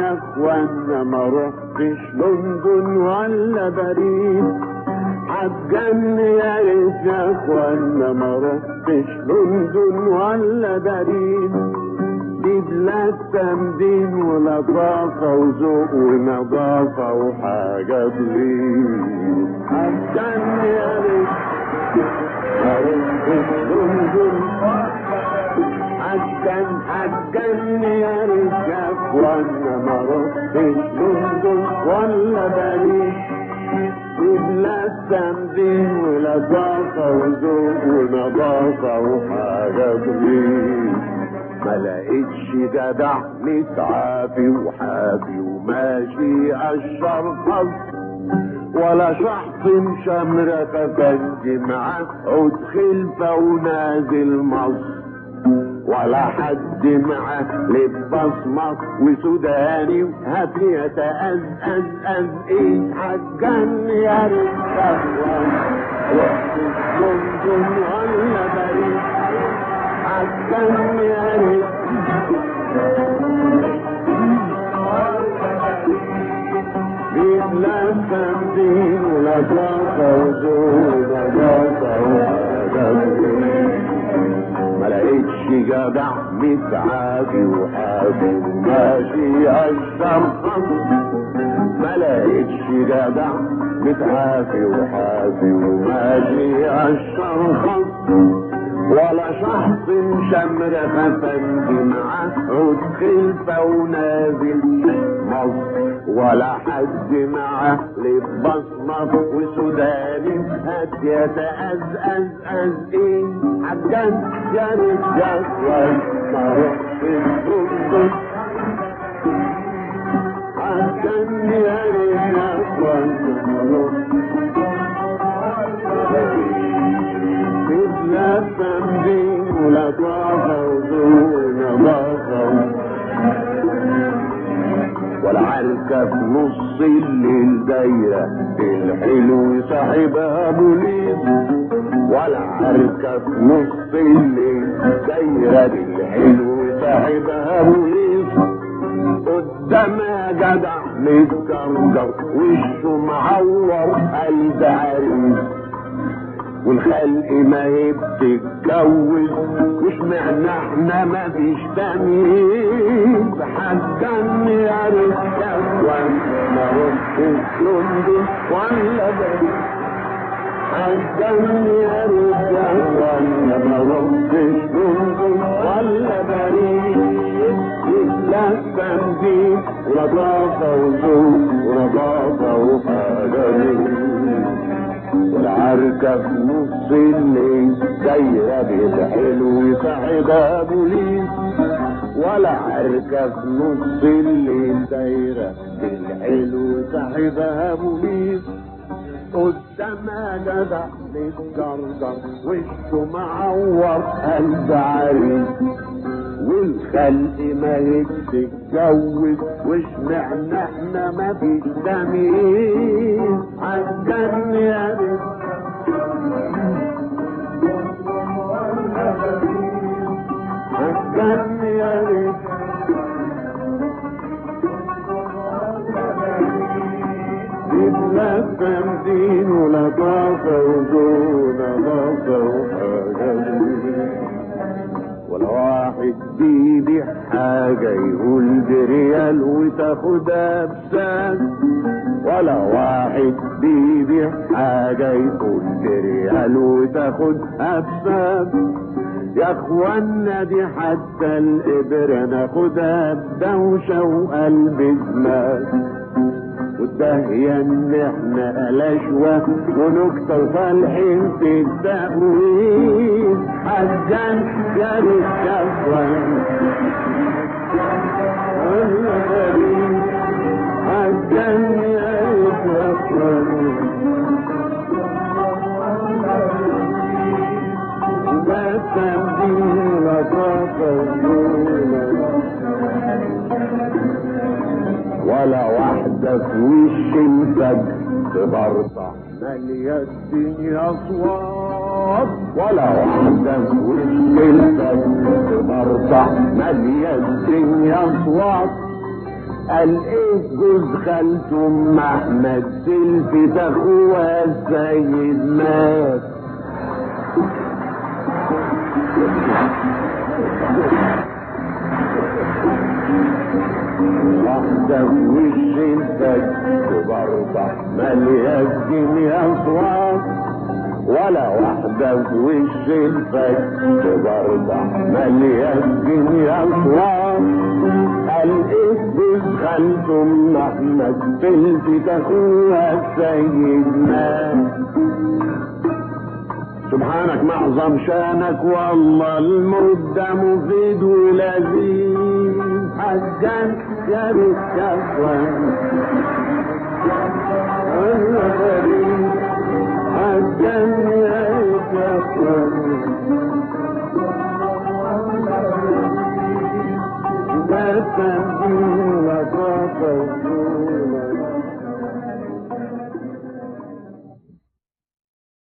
يا اخوانا ما رحتش لندن ولا باريس عالجن يا ريت يا اخوانا ما رحتش لندن ولا باريس دي بلاد تمدين ولطافة وذوق ونظافة وحاجة تغيب عالجن يا ريت ما رحتش لندن عالجن عالجن يا ريت يا اخوانا ما رحتش لندن ولا باريس بلاد تمدين ولطافة وذوق ونظافة وحاجة تغيب ما لقيتش جدع متعافي وحافي وماشي اشر حظ ولا شخص مشمرة ففنج معاه عود خلفة ونازل مصر ولا حد معاه لبس مصر وسوداني وهات يتأزأز أز ايه حجان يا رجال وقت لندن ولا باريس حجان يا رجال لا تمدين ولا تفوزون ولا ما لقيتش جدع متعافي وحافي وماشي الشرطة ما لقيتش جدع متعافي وحافي وماشي الشرطة ولا شخص شمر خفنج معاه عود خلفة ونازل مصر ولا حد معاه لبس مصر وسوداني هات يتأزأز أز ايه عجان يا رجال ما رحت الجندل عجان يا رجال ما لا تمدين ولا طاقة وذون ضاقة ولا عركة في نص الليل دايرة الحلو صاحبها بوليس ولا عركة في نص الليل دايرة الحلو صاحبها بوليس قدامها جدع متكرجر وشه معور قلب عريس والخلق ما هي بتتجوز مش معنى احنا ما فيش تمييز حجان يا رجال وانا رحت لندن ولا باريس حجان يا رجال وانا ما رحتش لندن ولا باريس لا تنزيل ولطافة وذوق ولطافة وحاجة والعركة في نص الليل دايرة بالحلو صاحبها بوليس ولا عركة في نص الليل دايرة بالحلو صاحبها بوليس قدامها جدع متجردر وشه معور قلب عريس والخلق ما يتجوز وش معنى احنا ما فيش تمييز عالجن يا عالجن يا ريت لا تمدين ولا طاقة وزون ضاقة وحاجة ولا واحد بيبيع حاجة يقول دي ريال وتاخدها بساس ولا واحد بيبيع حاجة يقول دي ريال وتاخدها بساس يا اخوانا دي حتى الابرة ناخدها بدوشة وقلب زمان والدهية ان احنا الاشوة ونكتر صالحين في التأويل حجان يا رجال حجان يا رجال لا تبديل ولا واحدة في وش الفجر تبرطع مالية الدنيا أصوات ولا واحدة في وش الفجر تبرطع مالية الدنيا أصوات قال ايه جوز خالته ام احمد تلفت اخوها السيد مات واحدة في وش الفجر برضه مالية الدنيا صواب ولا واحدة في وش الفجر برضه مالية الدنيا صواب قال ايه جوز خالته ام احمد تلفت اخوها السيد مات سبحانك معظم شانك والله المدة مفيد ولذيذ حقا يا بالشفوة حقا يا بالشفوة لا تنسي وقفة